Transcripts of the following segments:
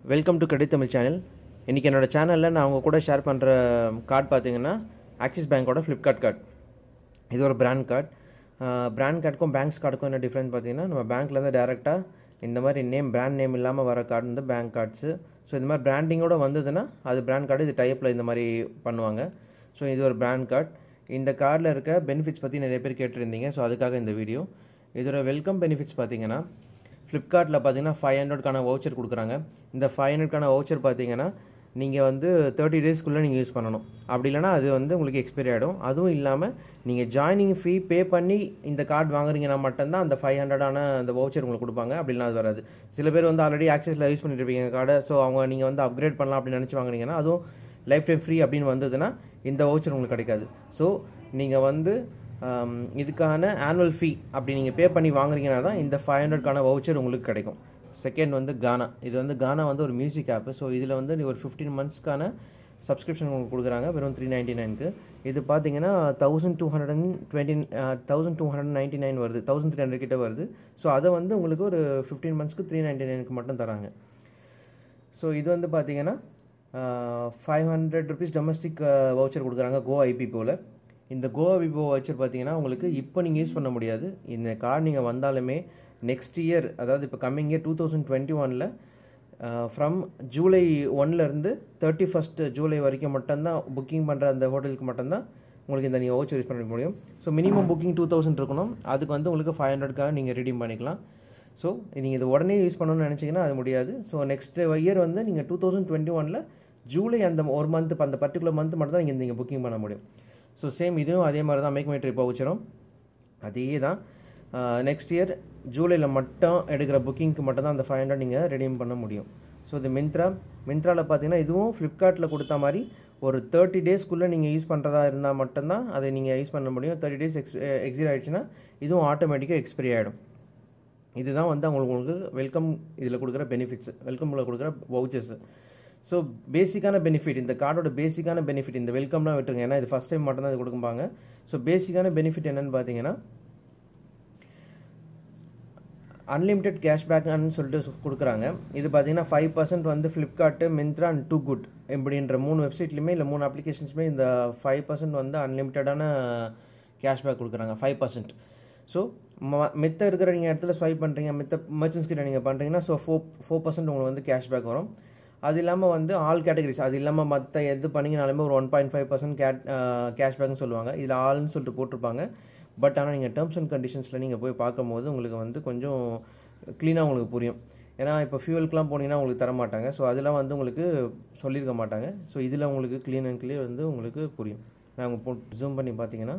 welcome to credit Tamil channel இன்றைக்கி என்னோடய சேனலில் நான் அவங்க கூட ஷேர் பண்ணுற கார்டு பார்த்தீங்கன்னா ஆக்சிஸ் பேங்க்கோட ஃப்ளிப்கார்ட் கார்டு இது ஒரு பிராண்ட் கார்டு பிராண்ட் கார்டுக்கும் பேங்க்ஸ் கார்டுக்கும் என்ன டிஃப்ரெண்ட் பார்த்தீங்கன்னா நம்ம பேங்க்லேருந்து டேரெக்டாக இந்த மாதிரி நேம் பிராண்ட் நேம் இல்லாமல் வர கார்டு வந்து பேங்க் கார்ட்ஸு ஸோ இந்த மாதிரி பிராண்டிங்கோட வந்ததுன்னா அது பிராண்ட் கார்டு இது டைப்பில் இந்த மாதிரி பண்ணுவாங்க ஸோ இது ஒரு பிராண்ட் கார்டு இந்த கார்டில் இருக்க பெனிஃபிட்ஸ் பற்றி நிறைய பேர் கேட்டிருந்தீங்க ஸோ அதுக்காக இந்த வீடியோ இதோட வெல்கம் பெனிஃபிட்ஸ் பார்த்தீங்கன்னா ஃப்ளிப்கார்ட்டில் பார்த்தீங்கன்னா ஃபைவ் ஹண்ட்ரட்கான வவுச்சர் கொடுக்குறாங்க இந்த ஃபைவ் ஹண்ட்ரட்கான வவுச்சர் பார்த்தீங்கன்னா நீங்கள் வந்து தேர்ட்டி டேஸ்க்குள்ளே நீங்கள் யூஸ் பண்ணணும் அப்படி இல்லைனா அது வந்து உங்களுக்கு எக்ஸ்பைரி ஆகிடும் அதுவும் இல்லாமல் நீங்கள் ஜாயினிங் ஃபீ பே பண்ணி இந்த கார்டு வாங்குறீங்கன்னா மட்டும்தான் அந்த ஃபைவ் ஹண்ட்ரடான அந்த வவுச்சர் உங்களுக்கு கொடுப்பாங்க அப்படிலாம் அது வராது சில பேர் வந்து ஆல்ரெடி ஆக்சஸில் யூஸ் பண்ணிட்டு இருப்பீங்க கார்டை ஸோ அவங்க நீங்கள் வந்து அப்கிரேட் பண்ணலாம் அப்படின்னு நினச்சி வாங்குனீங்கன்னா அதுவும் லைஃப் டைம் ஃப்ரீ அப்படின்னு வந்ததுன்னா இந்த வவுச்சர் உங்களுக்கு கிடைக்காது ஸோ நீங்கள் வந்து ஆம், இதுக்கான ஆனுவல் ஃபீ அப்படி நீங்கள் பே பண்ணி வாங்குறீங்கன்னா தான் இந்த ஃபைவ் ஹண்ட்ரட்கான வவுச்சர் உங்களுக்கு கிடைக்கும் செகண்ட் வந்து கானா இது வந்து கானா வந்து ஒரு மியூசிக் ஆப்பு ஸோ இதில் வந்து நீ ஒரு ஃபிஃப்டீன் மந்த்ஸ்க்கான சப்ஸ்கிரிப்ஷன் உங்களுக்கு கொடுக்குறாங்க வெறும் த்ரீ நைன்ட்டி நைனுக்கு இது பார்த்தீங்கன்னா thousand two hundred and twenty thousand two hundred ninety nine வருது தௌசண்ட் த்ரீ ஹண்ட்ரட் கிட்ட வருது ஸோ அதை வந்து உங்களுக்கு ஒரு ஃபிஃப்டீன் மந்த்ஸ்க்கு த்ரீ நைன்ட்டி நைனுக்கு மட்டும் தராங்க ஸோ இது வந்து பார்த்தீங்கன்னா five hundred rupees domestic voucher கொடுக்குறாங்க கோ ஐபிஓவில் இந்த கோ ஐபிஓ வவுச்சர் பார்த்தீங்கன்னா உங்களுக்கு இப்போ நீங்கள் யூஸ் பண்ண முடியாது இந்த கார்டு நீங்கள் வந்தாலுமே நெக்ஸ்ட் இயர் அதாவது இப்போ coming year two thousand twenty ஒனில் ஃப்ரம் ஜூலை ஒன்லேருந்து தேர்ட்டி ஃபஸ்ட் ஜூலை வரைக்கும் மட்டும்தான் புக்கிங் பண்ணுற அந்த ஹோட்டலுக்கு மட்டும்தான் உங்களுக்கு இந்த நீங்கள் வவுச்சர் யூஸ் பண்ண முடியும் so minimum booking two thousand இருக்கணும் அதுக்கு வந்து உங்களுக்கு ஃபைவ் ஹண்ட்ரட்காக நீங்கள் ரெடீம் பண்ணிக்கலாம் ஸோ நீங்கள் இது உடனே யூஸ் பண்ணணும்னு நினச்சிங்கன்னா அது முடியாது ஸோ நெக்ஸ்ட் இயர் வந்து நீங்கள் டூ தௌசண்ட் டுவெண்ட்டி ஒனில் ஜூலை அந்த ஒரு மந்த் அந்த பர்டிகுலர் மந்த் மட்டும் தான் நீங்கள் நீங்கள் புக்கிங் பண்ண முடியும் ஸோ சேம் இதுவும் அதே மாதிரி தான் மேக் மை ட்ரிப் வச்சுரும் அதே தான் நெக்ஸ்ட் இயர் ஜூலையில் மட்டும் எடுக்கிற புக்கிங்க்கு மட்டும் தான் அந்த ஃபைவ் ஹண்ட்ரட் நீங்கள் ரெடீம் பண்ண முடியும் ஸோ இது மிந்த்ரா மிந்த்ராவில் பார்த்தீங்கன்னா இதுவும் ஃப்ளிப்கார்ட்டில் கொடுத்த மாதிரி ஒரு தேர்ட்டி டேஸ்க்குள்ளே நீங்கள் யூஸ் பண்ணுறதா இருந்தால் மட்டும்தான் அதை நீங்கள் யூஸ் பண்ண முடியும் தேர்ட்டி டேஸ் எக்ஸ் எக்ஸிட் ஆகிடுச்சுன்னா இதுவும் ஆட்டோமேட்டிக்காக எக்ஸ்பைரி ஆகிடும் இதுதான் வந்து அவங்களுக்கு உங்களுக்கு வெல்கம் இதில் கொடுக்குற பெனிஃபிட்ஸ் வெல்கமில் கொடுக்குற வவுச்சர்ஸ் ஸோ பேசிக்கான பெனிஃபிட் இந்த கார்டோட பேசிக்கான பெனிஃபிட் இந்த வெல்கம்லாம் விட்டுருங்க ஏன்னா இது ஃபஸ்ட் டைம் மட்டும்தான் இது கொடுக்கும்பாங்க ஸோ பேசிக்கான பெனிஃபிட் என்னன்னு பார்த்தீங்கன்னா அன்லிமிட்டெட் கேஷ்பேக்னு சொல்லிட்டு சொ- கொடுக்குறாங்க இது பார்த்தீங்கன்னா ஃபைவ் பர்சன்ட் வந்து Flipkart Myntra and two good இப்படின்ற மூணு வெப்சைட்லையுமே இல்லை மூணு அப்ளிகேஷன்ஸுமே இந்த ஃபைவ் பர்சன்ட் வந்து அன்லிமிட்டடான கேஷ்பேக் கொடுக்குறாங்க ஃபைவ் பர்சன்ட் ஸோ மித்த இருக்கிற நீங்கள் இடத்துல ஸ்வைப் பண்ணுறீங்க மித்த மர்ச்சன்ஸ் கிட்ட நீங்கள் பண்ணுறீங்கன்னா ஸோ ஃபோர் ஃபோர் பர்சன்ட் உங்களுக்கு வந்து கேஷ்பேக் வரும் அது இல்லாமல் வந்து ஆல் கேட்டகரிஸ் அது இல்லாமல் மற்ற எது பண்ணிங்கனாலுமே ஒரு ஒன் பாயிண்ட் ஃபைவ் பர்சன்ட் கேட் கேஷ்பேக்னு சொல்லுவாங்க இதில் ஆல்னு சொல்லிட்டு போட்டிருப்பாங்க பட் ஆனால் நீங்கள் டேர்ம்ஸ் அண்ட் கண்டிஷன்ஸில் நீங்கள் போய் பார்க்கும்போது உங்களுக்கு வந்து கொஞ்சம் க்ளீனாக உங்களுக்கு புரியும் ஏன்னா இப்போ ஃபியூவலுக்குலாம் போனீங்கன்னா உங்களுக்கு தர மாட்டாங்க ஸோ அதெல்லாம் வந்து உங்களுக்கு சொல்லியிருக்க மாட்டாங்க ஸோ இதில் உங்களுக்கு க்ளீன் அண்ட் கிளியர் வந்து உங்களுக்கு புரியும் நான் உங்கள் போ ஜூம் பண்ணி பார்த்தீங்கன்னா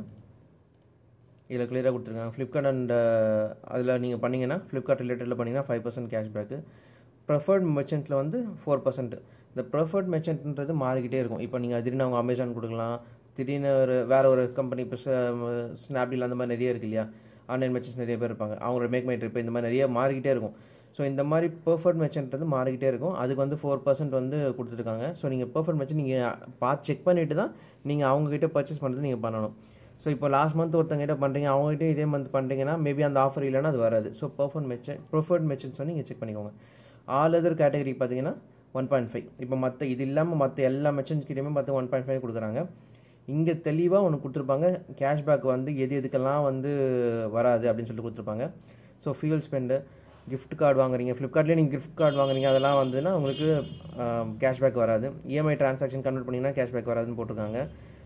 இதில் கிளியராக கொடுத்துருக்காங்க ஃப்ளிப்கார்ட் அண்ட் அதில் நீங்கள் பண்ணீங்கன்னா ஃப்ளிப்கார்ட் ரிலேட்டடில் பண்ணிங்கன்னா ஃபைவ் பர்சன்ட் கேஷ்பேக்கு ப்ரெஃபர்ட் மெர்ச்சன்ட்டில் வந்து ஃபோர் பர்சன்ட் இந்த ப்ரெஃபர்ட் மெர்ச்சன்ட்ன்றது மாறிக்கிட்டே இருக்கும் இப்போ நீங்கள் திடீர்னு அவங்க அமேசான் கொடுக்கலாம் திடீர்னு ஒரு வேறு ஒரு கம்பெனி இப்போ ஸ்னாப்டீல் அந்த மாதிரி நிறைய இருக்கு இல்லையா ஆன்லைன் மெர்ச்சன்ஸ் நிறைய பேர் இருப்பாங்க அவங்களோட மேக் மை ட்ரிப் இந்த மாதிரி நிறைய மாறிக்கிட்டே இருக்கும் ஸோ இந்த மாதிரி பெர்ஃபெக்ட் மெர்ச்சன்ட் வந்து மாறிக்கிட்டே இருக்கும் அதுக்கு வந்து ஃபோர் பர்சன்ட் வந்து கொடுத்துருக்காங்க ஸோ நீங்கள் பெர்ஃபெக்ட் மெர்ச்சன்ட் நீங்கள் பார்த்து செக் பண்ணிட்டு தான் நீங்கள் அவங்ககிட்ட பர்ச்சேஸ் பண்ணுறது நீங்கள் பண்ணணும் ஸோ இப்போ லாஸ்ட் மந்த் ஒருத்தங்கிட்ட பண்ணுறீங்க அவங்ககிட்ட இதே மந்த் பண்ணுறீங்கன்னா மேபி அந்த ஆஃபர் இல்லைன்னா அது வராது so perfect merchant preferred merchants வந்து நீங்கள் செக் பண்ணிக்கோங்க ஆல் அதர் கேட்டகரி பார்த்தீங்கன்னா ஒன் பாயிண்ட் ஃபைவ் இப்போ மற்ற இது இல்லாமல் மற்ற எல்லா மெச்சன்ஸ் கிட்டேயுமே பார்த்து ஒன் பாயிண்ட் ஃபைவ் கொடுக்குறாங்க இங்கே தெளிவாக ஒன்று கொடுத்துருப்பாங்க கேஷ்பேக் வந்து எது எதுக்கெல்லாம் வந்து வராது அப்படின்னு சொல்லிட்டு கொடுத்துருப்பாங்க so fuel spend gift card வாங்குறீங்க ஃப்ளிப்கார்ட்லேயே நீங்கள் gift கார்டு வாங்குறீங்க அதெல்லாம் வந்துன்னா உங்களுக்கு கேஷ்பேக் வராது இஎம்ஐ டிரான்சாக்ஷன் கன்வெர்ட் பண்ணிங்கன்னா கேஷ்பேக் வராதுன்னு போட்டிருக்காங்க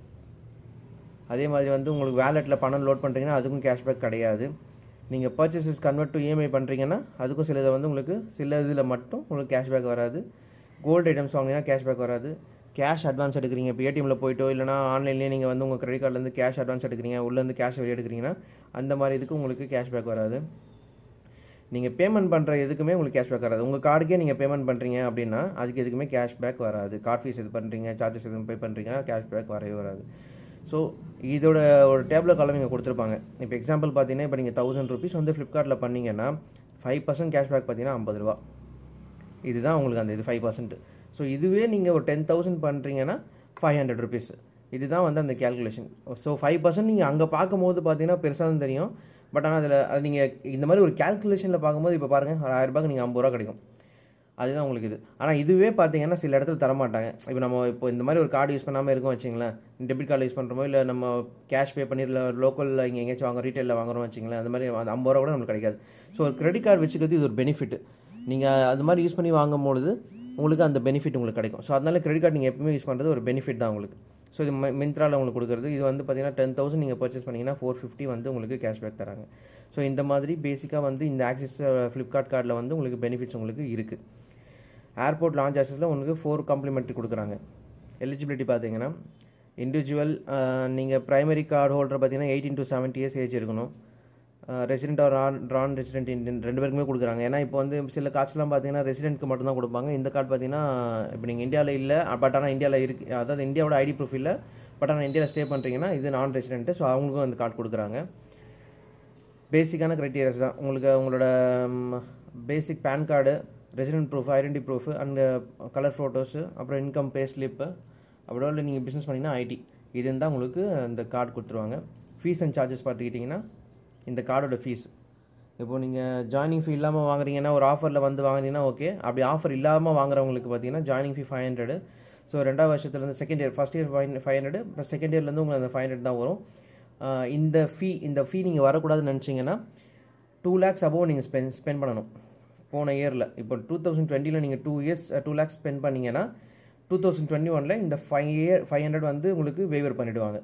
அதே மாதிரி வந்து உங்களுக்கு வேலெட்டில் பணம் லோட் பண்ணுறீங்கன்னா அதுக்கும் கேஷ்பேக் கிடையாது நீங்கள் பர்ச்சேசஸ் கன்வெர்ட் டு இஎம்ஐ பண்ணுறீங்கன்னா அதுக்கும் சில இதை வந்து உங்களுக்கு சில இதில் மட்டும் உங்களுக்கு கேஷ்பேக் வராது கோல்டு ஐட்டம்ஸ் வாங்கினீங்கன்னா கேஷ்பேக் வராது கேஷ் அட்வான்ஸ் எடுக்கிறீங்க இப்போ ஏடிஎம்மில் போயிட்டோ இல்லைனா ஆன்லைன்லேயே நீங்கள் வந்து உங்கள் கிரெடிட் கார்ட்லேருந்து கேஷ் அட்வான்ஸ் எடுக்கிறீங்க உள்ளேருந்து கேஷ் வெளியே எடுக்கிறீங்கன்னா அந்த மாதிரி இதுக்கு உங்களுக்கு கேஷ்பேக் வராது நீங்கள் பேமெண்ட் பண்ணுற எதுக்குமே உங்களுக்கு கேஷ்பேக் வராது உங்கள் கார்டுக்கே நீங்கள் பேமெண்ட் பண்ணுறீங்க அப்படின்னா அதுக்கு எதுக்குமே கேஷ்பேக் வராது கார்ட் ஃபீஸ் எது பண்ணுறீங்க சார்ஜஸ் எதுவும் பே பண்ணுறீங்கன்னா கேஷ்பேக் வரவே வராது ஸோ இதோட ஒரு டேபிள் காலம் இங்கே கொடுத்துருப்பாங்க இப்போ எக்ஸாம்பிள் பார்த்தீங்கன்னா இப்போ நீங்கள் தௌசண்ட் ருபீஸ் வந்து ஃப்ளிப்கார்ட்டில் பண்ணீங்கன்னா ஃபைவ் பர்சன்ட் கேஷ்பேக் பார்த்தீங்கன்னா ஐம்பது ரூபா இதுதான் உங்களுக்கு அந்த இது ஃபைவ் பர்சன்ட் ஸோ இதுவே நீங்கள் ஒரு டென் தௌசண்ட் பண்ணுறீங்கன்னா ஃபைவ் ஹண்ட்ரட் ருபீஸ் இதுதான் வந்து அந்த கேல்குலேஷன் ஸோ ஃபைவ் பர்சன்ட் நீங்கள் அங்கே பார்க்கும்போது பார்த்தீங்கன்னா பெருசாக தான் தெரியும் பட் ஆனால் அதில் அது நீங்கள் இந்த மாதிரி ஒரு கேல்குலேஷனில் பார்க்கும்போது இப்போ பாருங்கள் ஒரு ஆயிரம் ரூபாய்க்கு நீங்கள் ஐம்பது ரூபா கிடைக்கும் அதுதான் உங்களுக்கு இது ஆனால் இதுவே பார்த்தீங்கன்னா சில இடத்துல தரமாட்டாங்க இப்போ நம்ம இப்போ இந்த மாதிரி ஒரு கார்டு யூஸ் பண்ணாமல் இருக்கோம் வச்சிங்களேன் டெபிட் கார்டு யூஸ் பண்ணுறோமோ இல்லை நம்ம கேஷ் பே பண்ணி இல்லை லோக்கலில் இங்கே எங்கேயாச்சும் வாங்க ரீட்டெயிலில் வாங்குறோம் வச்சிங்களேன் அந்த மாதிரி அந்த ஐம்பது ரூபா கூட நம்மளுக்கு கிடைக்காது ஸோ ஒரு கிரெடிட் கார்டு வச்சுக்கிறது இது ஒரு பெனிஃபிட் நீங்கள் அது மாதிரி யூஸ் பண்ணி வாங்கும்பொழுது உங்களுக்கு அந்த பெனிஃபிட் உங்களுக்கு கிடைக்கும் ஸோ அதனால கிரெடிட் கார்டு நீங்கள் எப்பவுமே யூஸ் பண்ணுறது ஒரு பெனிஃபிட் தான் உங்களுக்கு ஸோ இது மிந்த்ராவில் உங்களுக்கு கொடுக்குறது இது வந்து பார்த்தீங்கன்னா டென் தௌசண்ட் நீங்கள் பர்ச்சேஸ் பண்ணிங்கன்னா ஃபோர் ஃபிஃப்டி வந்து உங்களுக்கு கேஷ்பேக் தராங்க ஸோ இந்த மாதிரி பேசிக்காக வந்து இந்த ஆக்சிஸ் ஃப்ளிப்கார்ட் கார்டில் வந்து உங்களுக்கு பெனிஃபிட்ஸ் உங்களுக்கு இருக்குது ஏர்போர்ட் லான்ச் ஆக்சஸில் உங்களுக்கு ஃபோர் காம்ப்ளிமெண்ட்ரி கொடுக்குறாங்க எலிஜிபிலிட்டி பார்த்தீங்கன்னா இண்டிவிஜுவல் நீங்கள் ப்ரைமரி கார்டு ஹோல்டர் பார்த்தீங்கன்னா eighteen to seventy years age இருக்கணும் resident or non non resident Indian ரெண்டு பேருக்குமே கொடுக்குறாங்க ஏன்னா இப்போ வந்து சில கார்ட்ஸ்லாம் பார்த்தீங்கன்னா ரெசிடென்ட்க்கு மட்டும்தான் கொடுப்பாங்க இந்த கார்டு பார்த்தீங்கன்னா இப்போ நீங்கள் இந்தியாவில் இல்லை பட் ஆனால் இந்தியாவில் இருக்கு அதாவது இந்தியாவோட ஐடி ப்ரூஃப் இல்லை பட் ஆனால் இந்தியாவில் ஸ்டே பண்ணுறீங்கன்னா இது நான் ரெசிடென்ட்டு ஸோ அவங்களுக்கும் அந்த கார்டு கொடுக்குறாங்க பேசிக்கான க்ரைட்டீரியாஸ் தான் உங்களுக்கு உங்களோட basic PAN card resident proof identity proof and colour photos அப்புறம் இன்கம் பே ஸ்லிப்பு அப்புறம் இல்லை நீங்கள் பிஸ்னஸ் பண்ணிங்கன்னா ஐடி இது இருந்தால் உங்களுக்கு அந்த கார்டு கொடுத்துருவாங்க ஃபீஸ் அண்ட் சார்ஜஸ் பார்த்துக்கிட்டிங்கன்னா இந்த கார்டோட ஃபீஸ் இப்போ நீங்கள் ஜாயினிங் ஃபீ இல்லாமல் வாங்குறீங்கன்னா ஒரு ஆஃபரில் வந்து வாங்குறீங்கன்னா ஓகே அப்படி ஆஃபர் இல்லாமல் வாங்குறவங்களுக்கு பார்த்தீங்கன்னா joining fee five hundred so ரெண்டாவது வருஷத்துலேருந்து second year first year five five hundred plus second இயர்லேருந்து உங்களுக்கு அந்த ஃபைவ் ஹண்ட்ரட் தான் வரும் இந்த ஃபீ இந்த ஃபீ நீங்கள் வரக்கூடாதுன்னு நினச்சிங்கன்னா டூ லேக்ஸ் அபோவ் நீங்கள் ஸ்பெண்ட் ஸ்பெண்ட் பண்ணணும் போன இயரில் இப்போ டூ தௌசண்ட் டுவெண்ட்டியில் நீங்கள் two years two lakhs spend பண்ணிங்கன்னா டூ தௌசண்ட் டுவெண்ட்டி ஒனில் இந்த ஃபைவ் இயர் ஃபைவ் ஹண்ட்ரட் வந்து உங்களுக்கு வேவர் பண்ணிவிடுவாங்க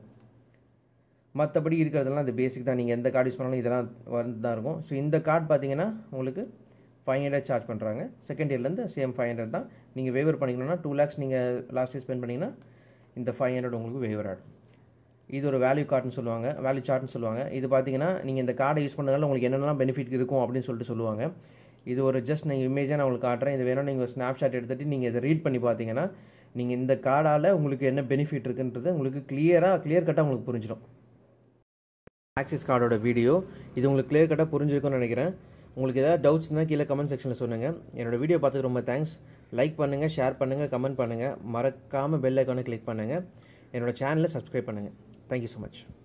மற்றபடி இருக்கிறதெல்லாம் அது பேசிக் தான் நீங்கள் எந்த கார்டு யூஸ் பண்ணாலும் இதெல்லாம் வந்து தான் இருக்கும் ஸோ இந்த கார்டு பார்த்தீங்கன்னா உங்களுக்கு ஃபைவ் ஹண்ட்ரட் சார்ஜ் பண்ணுறாங்க செகண்ட் இயர்லேருந்து சேம் ஃபைவ் ஹண்ட்ரட் தான் நீங்கள் வேவர் பண்ணிக்கணும்னா டூ லேக்ஸ் நீங்கள் லாஸ்ட் இயர் ஸ்பெண்ட் பண்ணிங்கன்னா இந்த ஃபைவ் ஹண்ட்ரட் உங்களுக்கு வேவர் ஆடும் இது ஒரு வேல்யூ கார்டுன்னு சொல்லுவாங்க வேல்யூ சார்ட்னு சொல்லுவாங்க இது பார்த்தீங்கன்னா நீங்கள் இந்த கார்டை யூஸ் பண்ணதால உங்களுக்கு என்னென்னலாம் பெனிஃபிட் இருக்கும் அப்படின்னு சொல்லிட்டு சொல்லுவாங்க இது ஒரு ஜஸ்ட் நீங்கள் இமேஜாக நான் உங்களுக்கு காட்டுறேன் இது வேணும் நீங்கள் ஸ்னாப் ஷாட் எடுத்துகிட்டு நீங்கள் இதை ரீட் பண்ணி பார்த்தீங்கன்னா நீங்கள் இந்த கார்டால் உங்களுக்கு என்ன பெனிஃபிட் இருக்குன்றது உங்களுக்கு கிளியராக கிளியர் கட்டாக உங்களுக்கு புரிஞ்சிடும் ஆக்சிஸ் கார்டோட வீடியோ இது உங்களுக்கு கிளியர் கட்டாக புரிஞ்சிருக்கும்னு நினைக்கிறேன் உங்களுக்கு ஏதாவது டவுட்ஸ் இருந்தால் கீழே கமெண்ட் செக்ஷனில் சொல்லுங்கள் என்னோட வீடியோ பார்த்துக்கு ரொம்ப தேங்க்ஸ் லைக் பண்ணுங்கள் ஷேர் பண்ணுங்கள் கமெண்ட் பண்ணுங்கள் மறக்காமல் பெல் ஐக்கானை கிளிக் பண்ணுங்கள் என்னோட சேனலை சப்ஸ்கிரைப் பண்ணுங்கள் தேங்க்யூ ஸோ மச்